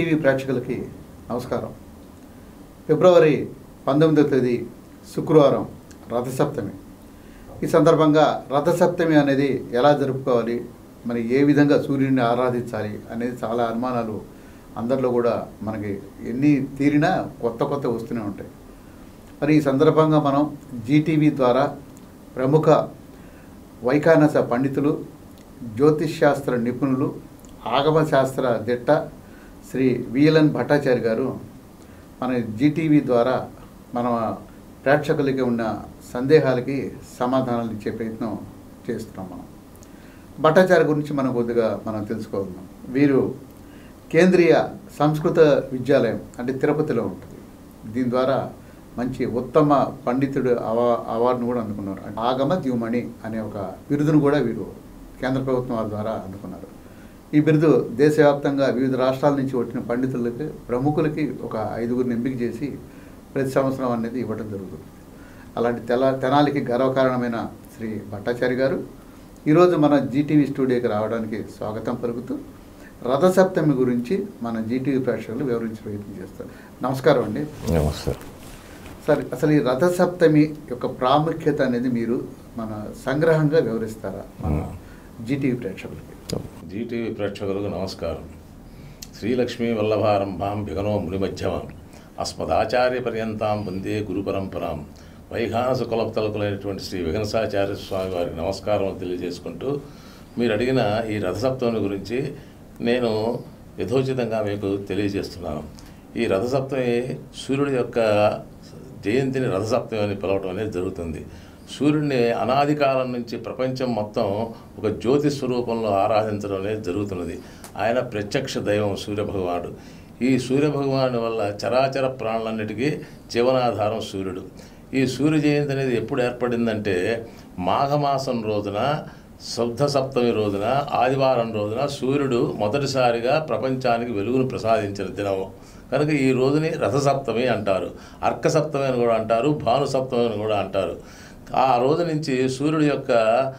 Zee TV ప్రేక్షకులకి నమస్కారం ఫిబ్రవరి పంతొమ్మిదవ తేదీ శుక్రవారం రథసప్తమి ఈ సందర్భంగా రథసప్తమి అనేది ఎలా జరుపుకోవాలి మరి ఏ విధంగా సూర్యుడిని ఆరాధించాలి అనేది చాలా అనుమానాలు అందరిలో కూడా మనకి ఎన్ని తీరినా కొత్త కొత్త వస్తూనే ఉంటాయి మరి ఈ సందర్భంగా మనం జీటీవీ ద్వారా ప్రముఖ వైఖానస పండితులు జ్యోతిష్ శాస్త్ర నిపుణులు ఆగమ శాస్త్ర దిట్ట శ్రీ విఎల్ఎన్ భట్టాచారి గారు మన జీటీవీ ద్వారా మన ప్రేక్షకులకి ఉన్న సందేహాలకి సమాధానాలు ఇచ్చే ప్రయత్నం చేస్తున్నాం మనం భట్టాచారి గురించి మనం కొద్దిగా మనం తెలుసుకోగలం వీరు కేంద్రీయ సంస్కృత విద్యాలయం అంటే తిరుపతిలో ఉంటుంది దీని ద్వారా మంచి ఉత్తమ పండితుడు అవా అవార్డును కూడా అందుకున్నారు ఆగమ ద్యుమణి అనే ఒక బిరుదును కూడా వీరు కేంద్ర ప్రభుత్వం వారి ద్వారా అందుకున్నారు ఈ బిరుదు దేశవ్యాప్తంగా వివిధ రాష్ట్రాల నుంచి వచ్చిన పండితులకి ప్రముఖులకి ఒక ఐదుగురిని ఎంపిక చేసి ప్రతి సంవత్సరం అనేది ఇవ్వడం జరుగుతుంది అలాంటి తెల తెనాలికి గర్వకారణమైన శ్రీ భట్టాచారి గారు ఈరోజు మన జీటీవీ స్టూడియోకి రావడానికి స్వాగతం పలుకుతూ రథసప్తమి గురించి మన జీటీవీ ప్రేక్షకులు వివరించే ప్రయత్నం చేస్తారు నమస్కారం అండి నమస్తే సరే అసలు ఈ రథసప్తమి యొక్క ప్రాముఖ్యత అనేది మీరు మన సంగ్రహంగా వివరిస్తారా మన జీటీవీ ప్రేక్షకులకి జీటీవీ ప్రేక్షకులకు నమస్కారం శ్రీలక్ష్మీ వల్లభారంభాం విఘనో మునిమధ్యమం అస్మదాచార్య పర్యంతాం వందే గురు పరంపరాం వైఖానస కులపుతలకులైనటువంటి శ్రీ విఘనసాచార్య స్వామి వారికి నమస్కారం తెలియజేసుకుంటూ మీరు అడిగిన ఈ రథసప్తమి గురించి నేను యథోచితంగా మీకు తెలియజేస్తున్నాను ఈ రథసప్తమి సూర్యుడి యొక్క జయంతిని రథసప్తమి అని పిలవటం అనేది జరుగుతుంది సూర్యుడిని అనాది కాలం నుంచి ప్రపంచం మొత్తం ఒక జ్యోతి స్వరూపంలో ఆరాధించడం అనేది జరుగుతున్నది ఆయన ప్రత్యక్ష దైవం సూర్యభగవానుడు ఈ సూర్యభగవాను వల్ల చరాచర ప్రాణులన్నిటికీ జీవనాధారం సూర్యుడు ఈ సూర్య జయంతి అనేది ఎప్పుడు ఏర్పడిందంటే మాఘమాసం రోజున శుద్ధ సప్తమి రోజున ఆదివారం రోజున సూర్యుడు మొదటిసారిగా ప్రపంచానికి వెలుగును ప్రసాదించిన దినము కనుక ఈ రోజుని రథసప్తమి అంటారు అర్క సప్తమి అని కూడా అంటారు భాను సప్తమి అని కూడా అంటారు ఆ రోజు నుంచి సూర్యుడి యొక్క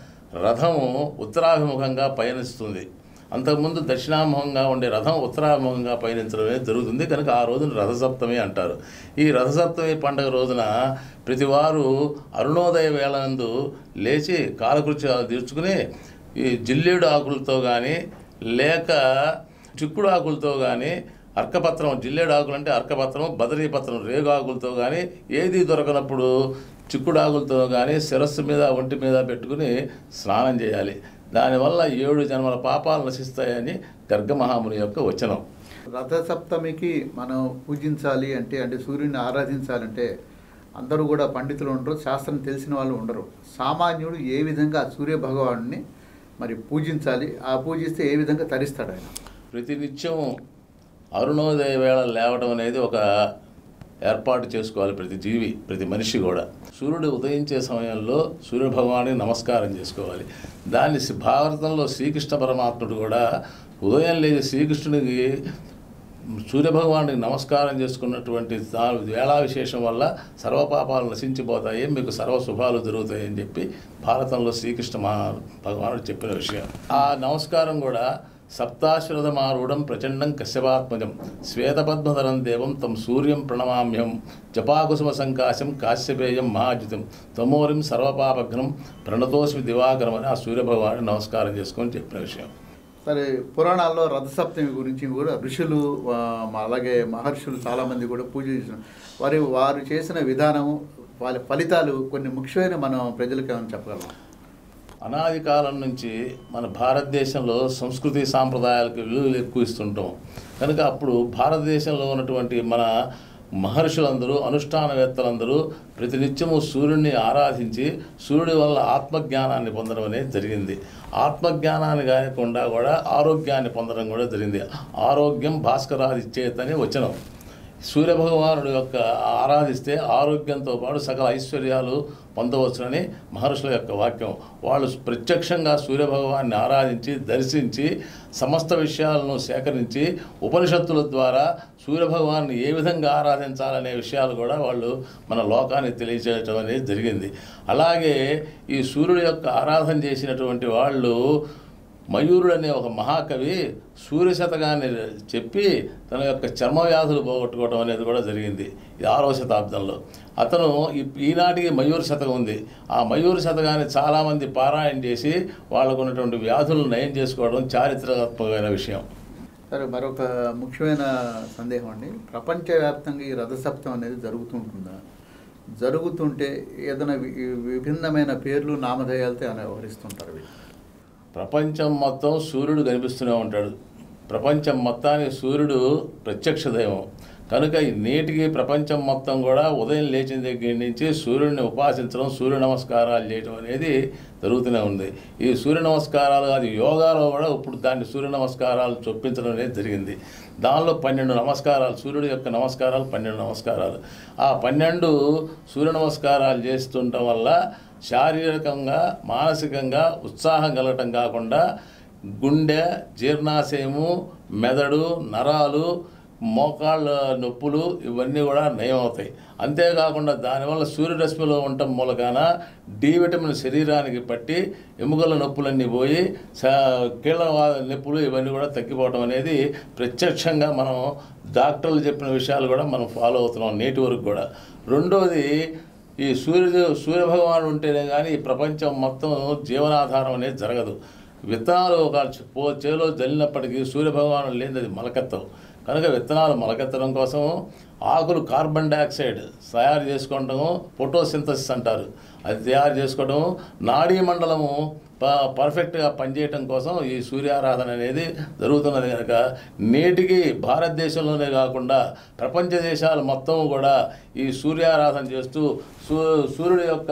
రథము ఉత్తరాభిముఖంగా పయనిస్తుంది అంతకుముందు దక్షిణాభిముఖంగా ఉండే రథం ఉత్తరాభిముఖంగా పయనించడం అనేది జరుగుతుంది కనుక ఆ రోజున రథసప్తమి అంటారు ఈ రథసప్తమి పండుగ రోజున ప్రతివారు అరుణోదయ వేళనందు లేచి కాలకృత్యాలు తీర్చుకుని ఈ జిల్లేడు ఆకులతో కానీ లేక చిక్కుడు ఆకులతో కానీ అర్కపత్రం జిల్లేడు ఆకులు అంటే అర్కపత్రం బదరీపత్రం రేగు ఆకులతో కానీ ఏది దొరకనప్పుడు చిక్కుడు ఆకులతో కానీ శిరస్సు మీద ఒంటి మీద పెట్టుకుని స్నానం చేయాలి దానివల్ల ఏడు జన్మల పాపాలు నశిస్తాయని గర్గమహాముని యొక్క వచనం రథసప్తమికి మనం పూజించాలి అంటే అంటే సూర్యుని ఆరాధించాలంటే అందరూ కూడా పండితులు ఉండరు శాస్త్రం తెలిసిన వాళ్ళు ఉండరు సామాన్యుడు ఏ విధంగా సూర్య భగవానుని మరి పూజించాలి ఆ పూజిస్తే ఏ విధంగా తరిస్తాడు ఆయన ప్రతినిత్యం అరుణోదయ వేళ లేవడం అనేది ఒక ఏర్పాటు చేసుకోవాలి ప్రతి జీవి ప్రతి మనిషి కూడా సూర్యుడు ఉదయించే సమయంలో సూర్యభగవానికి నమస్కారం చేసుకోవాలి దాన్ని శ్రీ- భారతంలో శ్రీకృష్ణ పరమాత్ముడు కూడా ఉదయం లేచి శ్రీకృష్ణుడికి సూర్యభగవానికి నమస్కారం చేసుకున్నటువంటి దా- వేళా విశేషం వల్ల సర్వపాపాలు నశించిపోతాయి మీకు సర్వ శుభాలు జరుగుతాయని చెప్పి భారతంలో శ్రీకృష్ణ మహా భగవానుడు చెప్పిన విషయం ఆ నమస్కారం కూడా సప్తాశ్వరథమారూఢం ప్రచండం కశ్యపాత్మజం శ్వేతపద్మధరం దేవం తం సూర్యం ప్రణమామ్యం జపాకుసుమ సంకాశం కాశ్యపేయం మహాజితం తమోరిం సర్వపాపఘ్నం ప్రణతోస్మి దివాకరం అని ఆ సూర్యభగవాన్ని నమస్కారం చేసుకొని చెప్పిన విషయం సరే పురాణాల్లో రథసప్తమి గురించి కూడా ఋషులు ఆ, అలాగే మహర్షులు చాలామంది కూడా పూజ చేసిన వారి వారు చేసిన విధానము వాళ్ళ ఫలితాలు కొన్ని ముఖ్యమైన మనం ప్రజలకు ఏమైనా చెప్పగలం అనాది కాలం నుంచి మన భారతదేశంలో సంస్కృతి సాంప్రదాయాలకు విలువలు ఎక్కువ ఇస్తుంటాం కనుక అప్పుడు భారతదేశంలో ఉన్నటువంటి మన మహర్షులందరూ అనుష్ఠానవేత్తలందరూ ప్రతినిత్యము సూర్యుడిని ఆరాధించి సూర్యుడి వల్ల ఆత్మజ్ఞానాన్ని పొందడం అనేది జరిగింది ఆత్మజ్ఞానాన్ని కాకుండా కూడా ఆరోగ్యాన్ని పొందడం కూడా జరిగింది ఆరోగ్యం భాస్కరాది చేతని వచనం సూర్యభగవానుడు యొక్క ఆరాధిస్తే ఆరోగ్యంతో పాటు సకల ఐశ్వర్యాలు పొందవచ్చునని మహర్షుల యొక్క వాక్యం వాళ్ళు ప్రత్యక్షంగా సూర్యభగవాన్ని ఆరాధించి దర్శించి సమస్త విషయాలను సేకరించి ఉపనిషత్తుల ద్వారా సూర్యభగవాన్ని ఏ విధంగా ఆరాధించాలనే విషయాలు కూడా వాళ్ళు మన లోకానికి తెలియజేయటం అనేది జరిగింది అలాగే ఈ సూర్యుడి యొక్క ఆరాధన చేసినటువంటి వాళ్ళు మయూరుడు అనే ఒక మహాకవి సూర్యశతకాన్ని చెప్పి తన యొక్క చర్మ వ్యాధులు పోగొట్టుకోవడం అనేది కూడా జరిగింది ఇది ఆరవ శతాబ్దంలో అతను ఈ- ఈనాటికి మయూర శతకం ఉంది ఆ మయూర శతకాన్ని చాలామంది పారాయణ చేసి వాళ్ళకు ఉన్నటువంటి వ్యాధులను నయం చేసుకోవడం చారిత్రాత్మకమైన విషయం సరే మరొక ముఖ్యమైన సందేహం అండి ప్రపంచవ్యాప్తంగా ఈ రథసప్తం అనేది జరుగుతుంటుందా జరుగుతుంటే ఏదైనా వి- విభిన్నమైన పేర్లు నామధేయాలతో ఆయన వ్యవహరిస్తుంటారు వీళ్ళు ప్రపంచం మొత్తం సూర్యుడు కనిపిస్తూనే ఉంటాడు ప్రపంచం మొత్తానికి సూర్యుడు ప్రత్యక్ష దైవం కనుక ఈ నేటికి ప్రపంచం మొత్తం కూడా ఉదయం లేచిన దగ్గర నుంచి సూర్యుడిని ఉపాసించడం సూర్య నమస్కారాలు చేయడం అనేది జరుగుతూనే ఉంది ఈ సూర్య నమస్కారాలు అది యోగాలో కూడా ఇప్పుడు దాన్ని సూర్య నమస్కారాలు చొప్పించడం అనేది జరిగింది దానిలో పన్నెండు నమస్కారాలు సూర్యుడి యొక్క నమస్కారాలు పన్నెండు నమస్కారాలు ఆ పన్నెండు సూర్య నమస్కారాలు చేస్తుండటం వల్ల శారీరకంగా మానసికంగా ఉత్సాహం కలగటం కాకుండా గుండె జీర్ణాశయము మెదడు నరాలు మోకాళ్ళ నొప్పులు ఇవన్నీ కూడా నయం అవుతాయి అంతేకాకుండా దానివల్ల సూర్యరశ్మిలో ఉండటం మూలకాన డి విటమిన్ శరీరానికి పట్టి ఎముకల నొప్పులన్నీ పోయి స- కీళ్ళ వా- నొప్పులు ఇవన్నీ కూడా తగ్గిపోవడం అనేది ప్రత్యక్షంగా మనం డాక్టర్లు చెప్పిన విషయాలు కూడా మనం ఫాలో అవుతున్నాం నేటి వరకు కూడా రెండోది ఈ సూర్యుడు సూర్యభగవానుడు ఉంటేనే కానీ ఈ ప్రపంచం మొత్తం జీవనాధారం అనేది జరగదు విత్తనాలు ఒక చ- పో చేలో జల్లినప్పటికీ సూర్యభగవానుడు లేనిది అది మొలకెత్తవు కనుక విత్తనాలు మొలకెత్తడం కోసం ఆకులు కార్బన్ డైఆక్సైడ్ తయారు చేసుకోవటము ఫోటోసింథసిస్ అంటారు అది తయారు చేసుకోవడం నాడీ మండలము ప పర్ఫెక్ట్గా పనిచేయటం కోసం ఈ సూర్యారాధన అనేది జరుగుతున్నది కనుక నేటికి భారతదేశంలోనే కాకుండా ప్రపంచ దేశాలు మొత్తం కూడా ఈ సూర్యారాధన చేస్తూ సూ సూర్యుడి యొక్క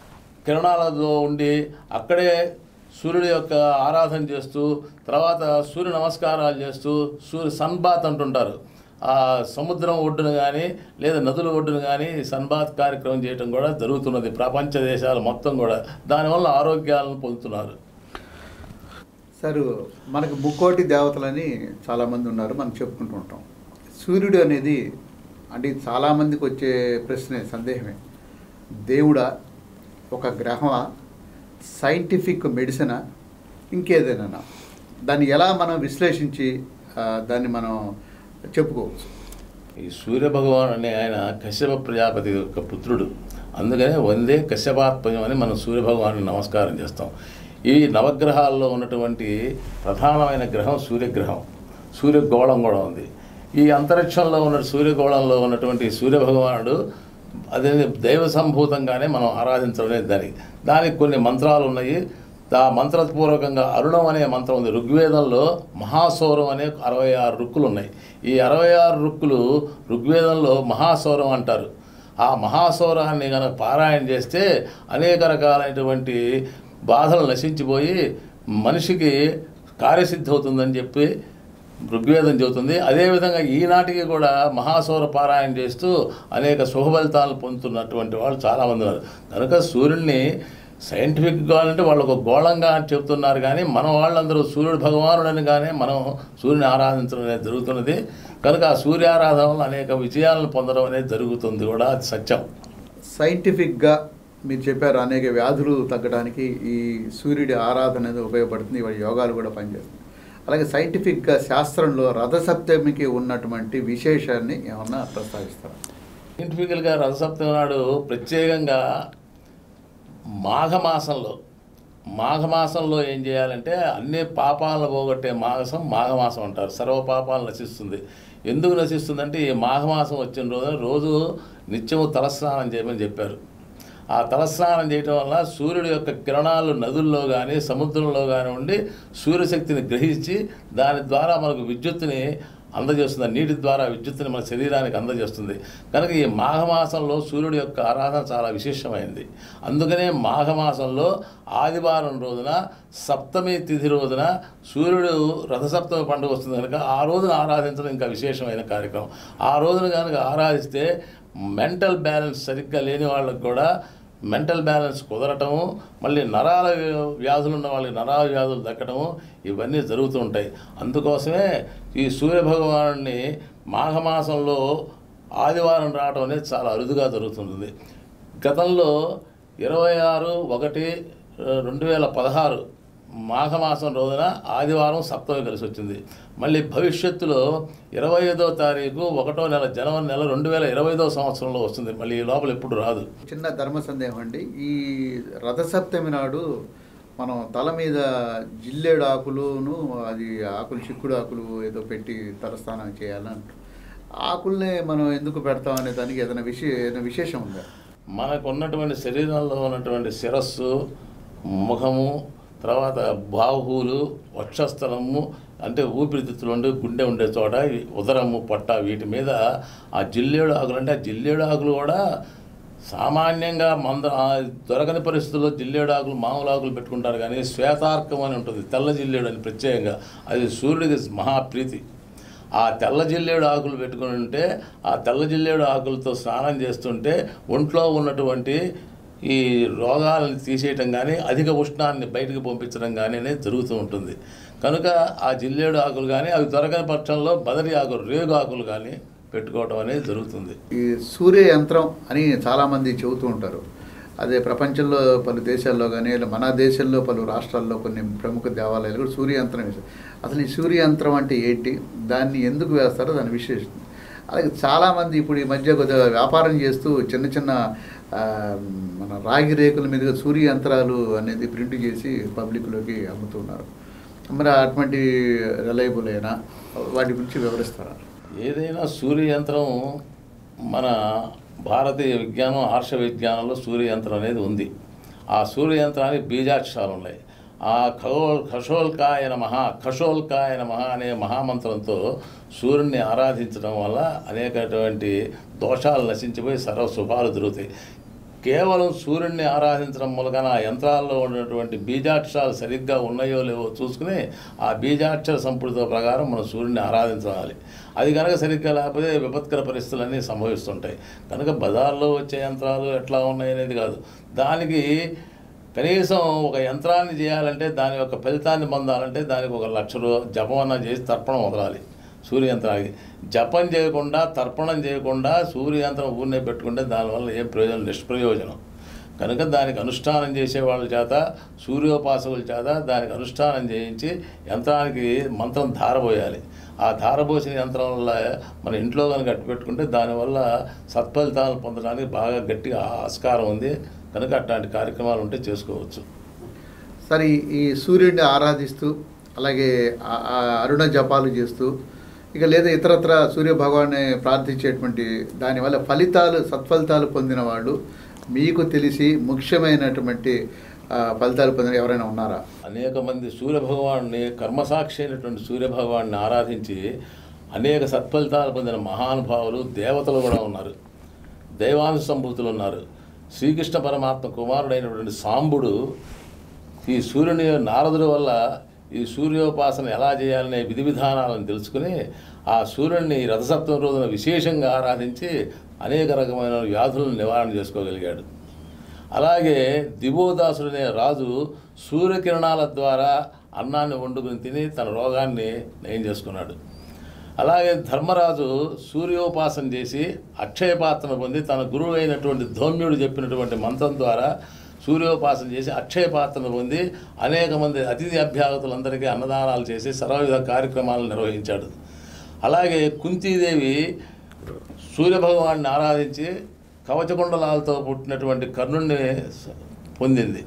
కిరణాలతో ఉండి అక్కడే సూర్యుడి యొక్క ఆరాధన చేస్తూ తర్వాత సూర్య నమస్కారాలు చేస్తూ సూర్య సన్బాత్ అంటుంటారు ఆ సముద్రం ఒడ్డున కానీ లేదా నదుల ఒడ్డున కానీ సన్బాత్ కార్యక్రమం చేయడం కూడా జరుగుతున్నది ప్రపంచ దేశాలు మొత్తం కూడా దానివల్ల ఆరోగ్యాలను పొందుతున్నారు సార్ మనకు ముక్కోటి దేవతలని చాలామంది ఉన్నారు మనం చెప్పుకుంటూ ఉంటాం సూర్యుడు అనేది అంటే ఇది చాలామందికి వచ్చే ప్రశ్నే సందేహమే దేవుడా ఒక గ్రహమా సైంటిఫిక్ మెడిసినా ఇంకేదైనా దాన్ని ఎలా మనం విశ్లేషించి ఆ, దాన్ని మనం చెప్పుకోవచ్చు ఈ సూర్య భగవాన్ అనే ఆయన కశ్యప ప్రజాపతి యొక్క పుత్రుడు అందుకనే వందే కశ్యపాత్మజం అని మనం సూర్య భగవాను నమస్కారం చేస్తాం ఈ నవగ్రహాల్లో ఉన్నటువంటి ప్రధానమైన గ్రహం సూర్యగ్రహం సూర్యగోళం కూడా ఉంది ఈ అంతరిక్షంలో ఉన్న సూర్యగోళంలో ఉన్నటువంటి సూర్య భగవానుడు అదే దైవ సంభూతంగానే మనం ఆరాధించడం అనేది దానికి దానికి కొన్ని మంత్రాలు ఉన్నాయి ఆ మంత్రపూర్వకంగా అరుణం అనే మంత్రం ఉంది ఋగ్వేదంలో మహాసౌరం అనే అరవై ఆరు రుక్కులు ఉన్నాయి ఈ అరవై ఆరు రుక్కులు ఋగ్వేదంలో మహాసౌరం అంటారు ఆ మహాసౌరాన్ని కనుక పారాయణ చేస్తే అనేక రకాలైనటువంటి బాధలు నశించిపోయి మనిషికి కార్యసిద్ధి అవుతుందని చెప్పి ఋగ్వేదం చెబుతుంది అదేవిధంగా ఈనాటికి కూడా మహాసౌర పారాయణ చేస్తూ అనేక శుభఫలితాలను పొందుతున్నటువంటి వాళ్ళు చాలామంది ఉన్నారు కనుక సూర్యుడిని సైంటిఫిక్గా అంటే వాళ్ళు ఒక గోళంగా అని చెప్తున్నారు కానీ మన వాళ్ళందరూ సూర్యుడు భగవానుడని కానీ మనం సూర్యుని ఆరాధించడం అనేది జరుగుతున్నది కనుక ఆ సూర్యారాధన వల్ల అనేక విజయాలను పొందడం అనేది జరుగుతుంది కూడా అది సత్యం సైంటిఫిక్గా మీరు చెప్పారు అనేక వ్యాధులు తగ్గడానికి ఈ సూర్యుడి ఆరాధన అనేది ఉపయోగపడుతుంది ఇవాళ యోగాలు కూడా పనిచేస్తుంది అలాగే సైంటిఫిక్గా శాస్త్రంలో రథసప్తమికి ఉన్నటువంటి విశేషాన్ని ఏమన్నా ప్రస్తావిస్తారు సైంటిఫికల్గా రథసప్తమి నాడు ప్రత్యేకంగా మాఘమాసంలో మాఘమాసంలో ఏం చేయాలంటే అన్ని పాపాలను పోగొట్టే మాసం మాఘమాసం అంటారు సర్వ పాపాలు నశిస్తుంది ఎందుకు నశిస్తుందంటే ఈ మాఘమాసం వచ్చిన రోజు రోజు నిత్యము తలస్నానం చేయమని చెప్పారు ఆ తలస్నానం చేయటం వల్ల సూర్యుడి యొక్క కిరణాలు నదుల్లో కానీ సముద్రంలో కానీ ఉండి సూర్యశక్తిని గ్రహించి దాని ద్వారా మనకు విద్యుత్తుని అందజేస్తుంది ఆ నీటి ద్వారా విద్యుత్తుని మన శరీరానికి అందజేస్తుంది కనుక ఈ మాఘమాసంలో సూర్యుడి యొక్క ఆరాధన చాలా విశేషమైంది అందుకనే మాఘమాసంలో ఆదివారం రోజున సప్తమి తిథి రోజున సూర్యుడు రథసప్తమి పండుగ వస్తుంది కనుక ఆ రోజున ఆరాధించడం ఇంకా విశేషమైన కార్యక్రమం ఆ రోజున కనుక ఆరాధిస్తే మెంటల్ బ్యాలెన్స్ సరిగ్గా లేని వాళ్ళకు కూడా మెంటల్ బ్యాలెన్స్ కుదరటము మళ్ళీ నరాల వ్యాధులు ఉన్న వాళ్ళకి నరాల వ్యాధులు దక్కటము ఇవన్నీ జరుగుతూ ఉంటాయి అందుకోసమే ఈ సూర్యభగవాను మాఘమాసంలో ఆదివారం రావడం అనేది చాలా అరుదుగా జరుగుతుంది గతంలో ఇరవై ఆరు ఒకటి రెండు వేల పదహారు మాఘమాసం రోజున ఆదివారం సప్తమి కలిసి వచ్చింది మళ్ళీ భవిష్యత్తులో ఇరవై ఐదో తారీఖు ఒకటో నెల జనవరి నెల రెండు వేల ఇరవై ఐదో సంవత్సరంలో వస్తుంది మళ్ళీ ఈ లోపల ఎప్పుడు రాదు చిన్న ధర్మ సందేహం అండి ఈ రథసప్తమి నాడు మనం తల మీద జిల్లేడు ఆకులును అది ఆకులు చిక్కుడు ఆకులు ఏదో పెట్టి తలస్నానం చేయాలంటారు ఆకుల్నే మనం ఎందుకు పెడతాం అనే దానికి ఏదైనా విశే ఏదైనా విశేషం ఉందా మనకు ఉన్నటువంటి శరీరంలో ఉన్నటువంటి శిరస్సు ముఖము తర్వాత బాహువులు వక్షస్థలము అంటే ఊపిరితిత్తులు ఉండే గుండె ఉండే చోట ఈ ఉదరము పొట్ట వీటి మీద ఆ జిల్లేడు ఆకులు అంటే ఆ జిల్లేడు ఆకులు కూడా సామాన్యంగా మంద ఆ దొరకని పరిస్థితుల్లో జిల్లేడు ఆకులు మామూలు ఆకులు పెట్టుకుంటారు కానీ శ్వేతార్కం అని ఉంటుంది తెల్ల జిల్లేడు అని ప్రత్యేకంగా అది సూర్యుడికి మహాప్రీతి ఆ తెల్ల జిల్లేడు ఆకులు పెట్టుకుని ఉంటే ఆ తెల్ల జిల్లేడు ఆకులతో స్నానం చేస్తుంటే ఒంట్లో ఉన్నటువంటి ఈ రోగాలను తీసేయటం కానీ అధిక ఉష్ణాన్ని బయటకు పంపించడం కానీ అనేది జరుగుతూ ఉంటుంది కనుక ఆ జిల్లేడు ఆకులు కానీ అవి దొరకని పక్షంలో బదరి ఆకులు రేగు ఆకులు కానీ పెట్టుకోవడం అనేది జరుగుతుంది ఈ సూర్య యంత్రం అని చాలామంది చెబుతూ ఉంటారు అదే ప్రపంచంలో పలు దేశాల్లో కానీ లేదా మన దేశంలో పలు రాష్ట్రాల్లో కొన్ని ప్రముఖ దేవాలయాలు కూడా సూర్య యంత్రం వేస్తారు అసలు ఈ సూర్య యంత్రం అంటే ఏంటి దాన్ని ఎందుకు వేస్తారో దాని విశేషం అలాగే చాలామంది ఇప్పుడు ఈ మధ్య కొద్దిగా వ్యాపారం చేస్తూ చిన్న చిన్న ఆ, మన రాగి రేకుల మీదుగా సూర్య యంత్రాలు అనేది ప్రింట్ చేసి పబ్లిక్లోకి అమ్ముతున్నారు మరి అటువంటి రిలయబుల్ అయినా వాటి గురించి వివరిస్తారా ఏదైనా సూర్య యంత్రం మన భారతీయ విజ్ఞానం ఆర్ష విజ్ఞానంలో సూర్య యంత్రం అనేది ఉంది ఆ సూర్య యంత్రానికి బీజాక్షరాలు ఉన్నాయి ఆ ఖగోల్ ఖషోల్కాయ నమః ఖషోల్కాయ నమః అనే మహామంత్రంతో సూర్యుడిని ఆరాధించడం వల్ల అనేకటువంటి దోషాలు నశించిపోయి సర్వ శుభాలు దొరుకుతాయి కేవలం సూర్యుడిని ఆరాధించడం మూలకన ఆ యంత్రాల్లో ఉన్నటువంటి బీజాక్షరాలు సరిగ్గా ఉన్నాయో లేవో చూసుకుని ఆ బీజాక్షర సంపుటితో ప్రకారం మనం సూర్యుడిని ఆరాధించాలి అది కనుక సరిగ్గా లేకపోతే విపత్కర పరిస్థితులన్నీ సంభవిస్తుంటాయి కనుక బజార్లో వచ్చే యంత్రాలు ఎట్లా ఉన్నాయి అనేది కాదు దానికి కనీసం ఒక యంత్రాన్ని చేయాలంటే దాని యొక్క ఫలితాన్ని పొందాలంటే దానికి ఒక లక్ష రూ జపం అన్న చేసి తర్పణం వదలాలి సూర్యయంత్రానికి జపం చేయకుండా తర్పణం చేయకుండా సూర్యయంత్రం ఊరినే పెట్టుకుంటే దానివల్ల ఏం ప్రయోజనం నిష్ప్రయోజనం కనుక దానికి అనుష్ఠానం చేసే వాళ్ళ చేత సూర్యోపాసకుల చేత దానికి అనుష్ఠానం చేయించి యంత్రానికి మంత్రం ధారపోయాలి ఆ ధారపోసిన యంత్రం వల్ల మన ఇంట్లో కనుక అట్టు పెట్టుకుంటే దానివల్ల సత్ఫలితాలు పొందడానికి బాగా గట్టిగా ఆస్కారం ఉంది కనుక అట్లాంటి కార్యక్రమాలు ఉంటే చేసుకోవచ్చు సరే ఈ- ఈ సూర్యుడిని ఆరాధిస్తూ అలాగే ఆ- ఆ అరుణ జపాలు చేస్తూ ఇక లేదా ఇతరత్ర సూర్య భగవాన్ని ప్రార్థించేటువంటి దానివల్ల ఫలితాలు సత్ఫలితాలు పొందిన వాళ్ళు మీకు తెలిసి ముఖ్యమైనటువంటి ఆ, ఫలితాలు పొందిన ఎవరైనా ఉన్నారా అనేక మంది సూర్యభగవాన్ని కర్మసాక్షి అయినటువంటి సూర్యభగవాన్ని ఆరాధించి అనేక సత్ఫలితాలు పొందిన మహానుభావులు దేవతలు కూడా ఉన్నారు దైవాంశ సంభూతులు ఉన్నారు శ్రీకృష్ణ పరమాత్మ కుమారుడైనటువంటి సాంబుడు ఈ సూర్యుని నారదుడి వల్ల ఈ సూర్యోపాసన ఎలా చేయాలనే విధి విధానాలను తెలుసుకుని ఆ సూర్యుడిని రథసప్తమి రోజున విశేషంగా ఆరాధించి అనేక రకమైన వ్యాధులను నివారణ చేసుకోగలిగాడు అలాగే దివోదాసుడనే రాజు సూర్యకిరణాల ద్వారా అన్నాన్ని వండుకుని తిని తన రోగాన్ని నయం చేసుకున్నాడు అలాగే ధర్మరాజు సూర్యోపాసన చేసి అక్షయ పాత్రను పొంది తన గురువు అయినటువంటి ధౌమ్యుడు చెప్పినటువంటి మంత్రం ద్వారా సూర్యోపాసన చేసి అక్షయ పాత్రను పొంది అనేక మంది అతిథి అభ్యాగతులందరికీ అన్నదానాలు చేసి సర్వవిధ కార్యక్రమాలు నిర్వహించాడు అలాగే కుంతీదేవి సూర్యభగవాన్ని ఆరాధించి కవచకుండలాలతో పుట్టినటువంటి కర్ణుణ్ణి స- పొందింది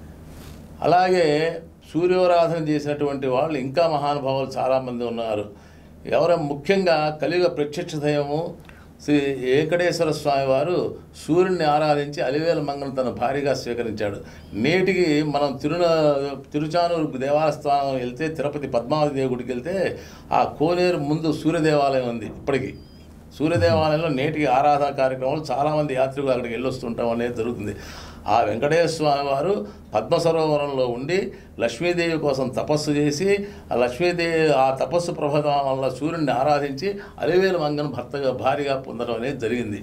అలాగే సూర్యోరాధన చేసినటువంటి వాళ్ళు ఇంకా మహానుభావులు చాలామంది ఉన్నారు ఎవరు ముఖ్యంగా కలియుగ ప్రత్యక్ష దైవము శ్రీ వెంకటేశ్వర స్వామి వారు సూర్యుడిని ఆరాధించి అలివేల మంగళం తన భార్యగా స్వీకరించాడు నేటికి మనం తిరున తిరుచానూరు దేవస్థానం వెళ్తే తిరుపతి పద్మావతి దేవి గుడికి వెళ్తే ఆ కోనేరు ముందు సూర్య దేవాలయం ఉంది ఇప్పటికీ సూర్య దేవాలయంలో నేటికి ఆరాధన కార్యక్రమాలు చాలామంది యాత్రికులు అక్కడికి వెళ్ళొస్తుంటాం అనేది జరుగుతుంది ఆ వెంకటేశ్వర స్వామి వారు పద్మ సరోవరంలో ఉండి లక్ష్మీదేవి కోసం తపస్సు చేసి ఆ లక్ష్మీదేవి ఆ తపస్సు ప్రభావం వల్ల సూర్యుడిని ఆరాధించి అలివేలు మంగను భర్తగా భార్యగా పొందడం అనేది జరిగింది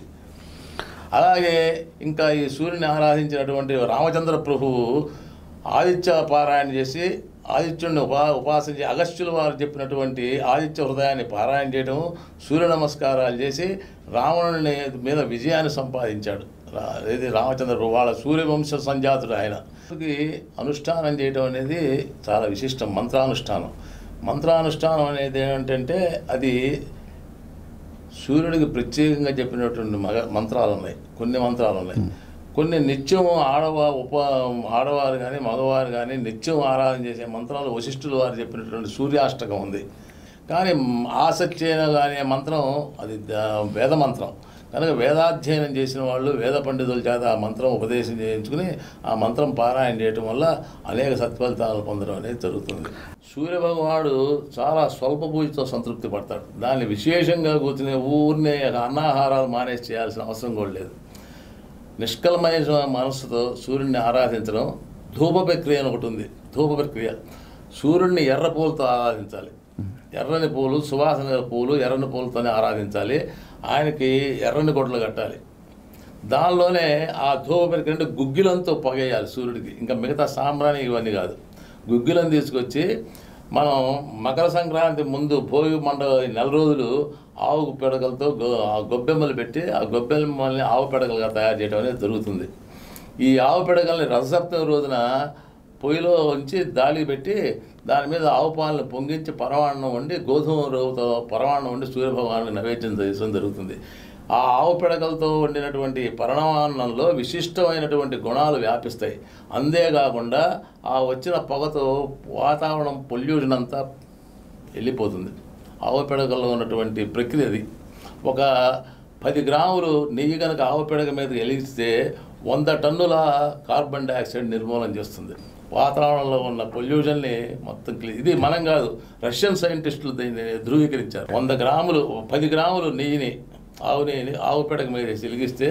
అలాగే ఇంకా ఈ సూర్యుని ఆరాధించినటువంటి రామచంద్ర ప్రభువు ఆదిత్య పారాయణ చేసి ఆదిత్యుడిని ఉపా ఉపాసన అగస్త్యుల వారు చెప్పినటువంటి ఆదిత్య హృదయాన్ని పారాయణ చేయడం సూర్య నమస్కారాలు చేసి రావణుని మీద విజయాన్ని సంపాదించాడు రా- ఇది రామచంద్ర వాళ్ళ సూర్యవంశ సంజాతుడు ఆయన ఈ అనుష్ఠానం చేయడం అనేది చాలా విశిష్టం మంత్రానుష్ఠానం మంత్రానుష్ఠానం అనేది ఏంటంటే అది సూర్యుడికి ప్రత్యేకంగా చెప్పినటువంటి మగ మంత్రాలు ఉన్నాయి కొన్ని మంత్రాలు ఉన్నాయి కొన్ని నిత్యం ఆడవా ఉప ఆడవారు కానీ మగవారు కానీ నిత్యం ఆరాధన చేసే మంత్రాలు వశిష్ఠులు వారు చెప్పినటువంటి సూర్యాష్టకం ఉంది కానీ ఆసక్తిన అనే మంత్రం అది ద- వేద మంత్రం కనుక వేదాధ్యయనం చేసిన వాళ్ళు వేద పండితుల చేత ఆ మంత్రం ఉపదేశం చేయించుకుని ఆ మంత్రం పారాయణ చేయటం వల్ల అనేక సత్ఫలితాలు పొందడం అనేది జరుగుతుంది సూర్య భగవానుడు చాలా స్వల్ప పూజతో సంతృప్తి పడతాడు దాన్ని విశేషంగా కూర్చుని ఊరినే అన్నాహారాలు మానేసి చేయాల్సిన అవసరం కూడా లేదు నిష్కలమైన మనస్సుతో సూర్యుడిని ఆరాధించడం ధూప ప్రక్రియ అని ఒకటి ఉంది ధూప ప్రక్రియ సూర్యుడిని ఎర్ర పూలతో ఆరాధించాలి ఎర్రని పూలు సువాసన గల పూలు ఎర్రని పూలతోనే ఆరాధించాలి ఆయనకి ఎర్రని గొడ్లు కట్టాలి దానిలోనే ఆ ధూప ప్రక్రియ అంటే గుగ్గిలంతో పొగేయాలి సూర్యుడికి ఇంకా మిగతా సాంబ్రాణి ఇవన్నీ కాదు గుగ్గిలం తీసుకొచ్చి మనం మకర సంక్రాంతి ముందు భోగి మండ నెల రోజులు ఆవు పిడకలతో గొ- ఆ గొబ్బెమ్మలు పెట్టి ఆ గొబ్బెమ్మల్ని ఆవు పిడకలుగా తయారు చేయడం అనేది జరుగుతుంది ఈ ఆవు పిడకల్ని రథసప్తమి రోజున పొయ్యిలో ఉంచి దాలి పెట్టి దాని మీద ఆవు పాలను పొంగించి పరమాన్నం వండి గోధుమ రవ్వతో పరమాన్నం వండి సూర్యభగవానికి నైవేద్యం చేయడం జరుగుతుంది ఆ ఆవు పిడకలతో వండినటువంటి పరమాన్నంలో విశిష్టమైనటువంటి గుణాలు వ్యాపిస్తాయి అంతేకాకుండా ఆ వచ్చిన పొగతో వాతావరణం పొల్యూషన్ అంతా వెళ్ళిపోతుంది ఆవు పిడకల్లో ఉన్నటువంటి ప్రక్రియ అది ఒక పది గ్రాములు నెయ్యి కనుక ఆవు పిడక మీద వెలిగిస్తే వంద టన్నుల కార్బన్ డైఆక్సైడ్ నిర్మూలన చేస్తుంది వాతావరణంలో ఉన్న పొల్యూషన్ని మొత్తం క్లీ ఇది మనం కాదు రష్యన్ సైంటిస్టులు దీన్ని ధృవీకరించారు వంద గ్రాములు పది గ్రాములు నెయ్యిని ఆవు నెయ్యిని ఆవు పిడక మీద వేసి వెలిగిస్తే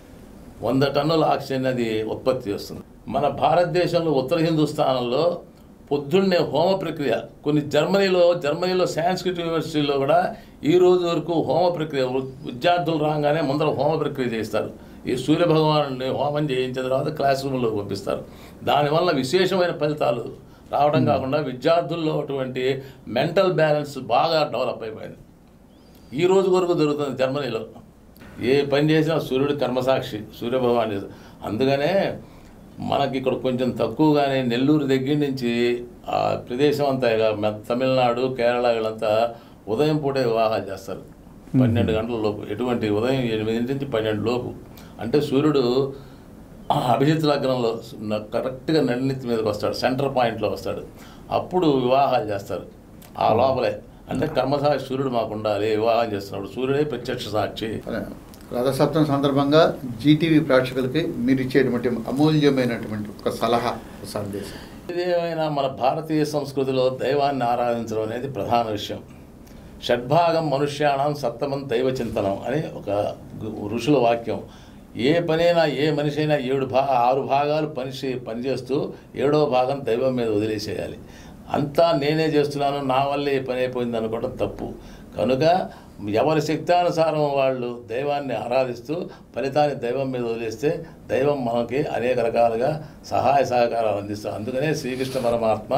వంద టన్నుల ఆక్సిజన్ అది ఉత్పత్తి చేస్తుంది మన భారతదేశంలో ఉత్తర హిందుస్థానంలో పొద్దున్నే హోమ ప్రక్రియ కొన్ని జర్మనీలో జర్మనీలో సాంస్క్రిట్ యూనివర్సిటీలో కూడా ఈ రోజు వరకు హోమ ప్రక్రియ విద్యార్థులు రాగానే ముందర హోమ ప్రక్రియ చేస్తారు ఈ సూర్య భగవాను హోమం చేయించిన తర్వాత క్లాస్ రూమ్లో పంపిస్తారు దానివల్ల విశేషమైన ఫలితాలు రావడం కాకుండా విద్యార్థుల్లో అటువంటి మెంటల్ బ్యాలెన్స్ బాగా డెవలప్ అయిపోయింది ఈ రోజు వరకు జరుగుతుంది జర్మనీలో ఏ పని చేసినా సూర్యుడు కర్మసాక్షి సూర్యభగవాన్ చేస్తాడు. అందుకనే మనకి ఇక్కడ కొంచెం తక్కువగానే నెల్లూరు దగ్గర నుంచి ఆ ప్రదేశం అంతా ఇక మె- తమిళనాడు కేరళ వీళ్ళంతా ఉదయం పూటే వివాహాలు చేస్తారు పన్నెండు గంటల లోపు ఎటువంటి ఉదయం ఎనిమిది నుంచి పన్నెండు లోపు అంటే సూర్యుడు ఆ అభిజిత్ లగ్నంలో న- కరెక్ట్గా నడినెత్తి మీదకి వస్తాడు సెంటర్ పాయింట్లో వస్తాడు అప్పుడు వివాహాలు చేస్తారు ఆ లోపలే అంటే కర్మసాక్షి సూర్యుడు మాకు ఉండాలి వివాహం చేస్తున్నప్పుడు సూర్యుడే ప్రత్యక్ష సాక్షి అదే. రథసప్తమి సందర్భంగా జీటీవీ ప్రేక్షకులకి మీరు ఇచ్చేటువంటి అమూల్యమైనటువంటి ఒక సలహా ఒక సందేశం ఇదేమైనా మన భారతీయ సంస్కృతిలో దైవాన్ని ఆరాధించడం అనేది ప్రధాన విషయం షడ్భాగం మనుష్యాణం సప్తమం దైవ చింతనం అని ఒక గు- ఋషుల వాక్యం ఏ పనైనా ఏ మనిషి అయినా ఏడు భా ఆరు భాగాలు పనిచే పనిచేస్తూ ఏడో భాగం దైవం మీద వదిలేసేయాలి అంతా నేనే చేస్తున్నాను నా వల్లే ఈ పని అయిపోయింది అనుకోవడం తప్పు కనుక ఎవరి శక్తానుసారం వాళ్ళు దైవాన్ని ఆరాధిస్తూ ఫలితాన్ని దైవం మీద వదిలేస్తే దైవం మనకి అనేక రకాలుగా సహాయ సహకారాలు అందిస్తారు అందుకనే శ్రీకృష్ణ పరమాత్మ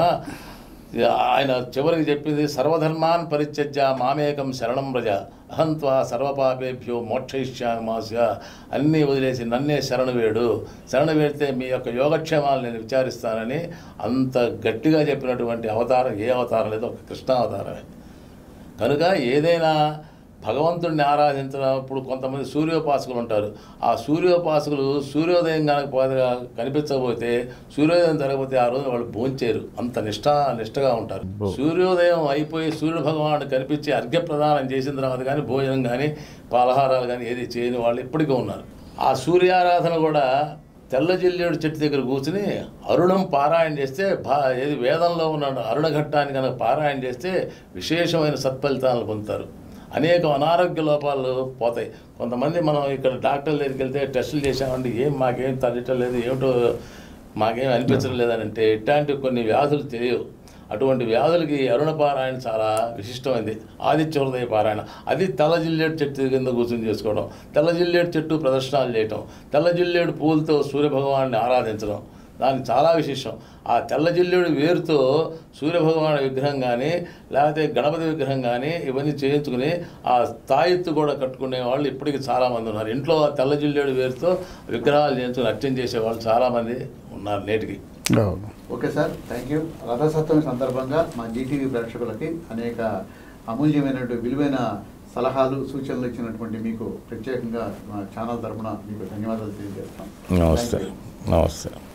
ఆయన చివరికి చెప్పింది సర్వధర్మాన్ పరిత్యజ్య మామేకం శరణం వ్రజ అహంత్వా సర్వపాపేభ్యో మోక్షయిష్యామాస్య అన్నీ వదిలేసి నన్నే శరణు వేడు శరణు వేడితే మీ యొక్క యోగక్షేమాలు నేను విచారిస్తానని అంత గట్టిగా చెప్పినటువంటి అవతారం ఏ అవతారం లేదు ఒక కృష్ణావతారమే కనుక ఏదైనా భగవంతుడిని ఆరాధించినప్పుడు కొంతమంది సూర్యోపాసకులు ఉంటారు ఆ సూర్యోపాసకులు సూర్యోదయం కనుక పోతే- కనిపించకపోతే సూర్యోదయం జరగకపోతే ఆ రోజు వాళ్ళు భోంచేరు అంత నిష్ఠ నిష్టగా ఉంటారు సూర్యోదయం అయిపోయి సూర్య భగవానుడు కనిపించి అర్ఘ్య ప్రదానం చేసిన తర్వాత కానీ భోజనం కానీ పలహారాలు కానీ ఏది చేయని వాళ్ళు ఇప్పటికీ ఉన్నారు ఆ సూర్యారాధన కూడా తెల్ల జిల్లేడు చెట్టు దగ్గర కూర్చుని అరుణం పారాయణ చేస్తే భా ఏది వేదంలో ఉన్న అరుణ ఘట్టాన్ని కనుక పారాయణ చేస్తే విశేషమైన సత్ఫలితాలను పొందుతారు అనేక అనారోగ్య లోపాలు పోతాయి కొంతమంది మనం ఇక్కడ డాక్టర్ దగ్గరికి వెళ్తే టెస్టులు చేసామండి ఏం మాకేం తగ్గటం లేదు ఏమిటో మాకేం అనిపించడం లేదని అంటే ఇట్లాంటి కొన్ని వ్యాధులు తెలియవు అటువంటి వ్యాధులకి అరుణ పారాయణ చాలా విశిష్టమైంది ఆదిత్య హృదయ పారాయణ అది తెల్ల జిల్లేడు చెట్టు కింద కూర్చొని చేసుకోవడం తెల్ల జిల్లేడు చెట్టు ప్రదర్శనలు చేయటం తెల్ల జిల్లేడు పూలతో సూర్యభగవాన్ని ఆరాధించడం దానికి చాలా విశేషం ఆ తెల్ల జిల్లేడు వేరుతో సూర్యభగవానుడి విగ్రహం కానీ లేకపోతే గణపతి విగ్రహం కానీ ఇవన్నీ చేయించుకుని ఆ తాయెత్తు కూడా కట్టుకునే వాళ్ళు ఇప్పటికీ చాలామంది ఉన్నారు ఇంట్లో ఆ తెల్ల జిల్లేడు వేరుతో విగ్రహాలు చేయించుకుని అర్చన చేసేవాళ్ళు చాలామంది ఉన్నారు నేటికి okay sir thank you Rathasaptami సందర్భంగా మా జీటీవీ ప్రేక్షకులకి అనేక అమూల్యమైనటువంటి విలువైన సలహాలు సూచనలు ఇచ్చినటువంటి మీకు ప్రత్యేకంగా మా ఛానల్ తరపున మీకు ధన్యవాదాలు తెలియజేస్తాం నమస్తే Thank you. నమస్తే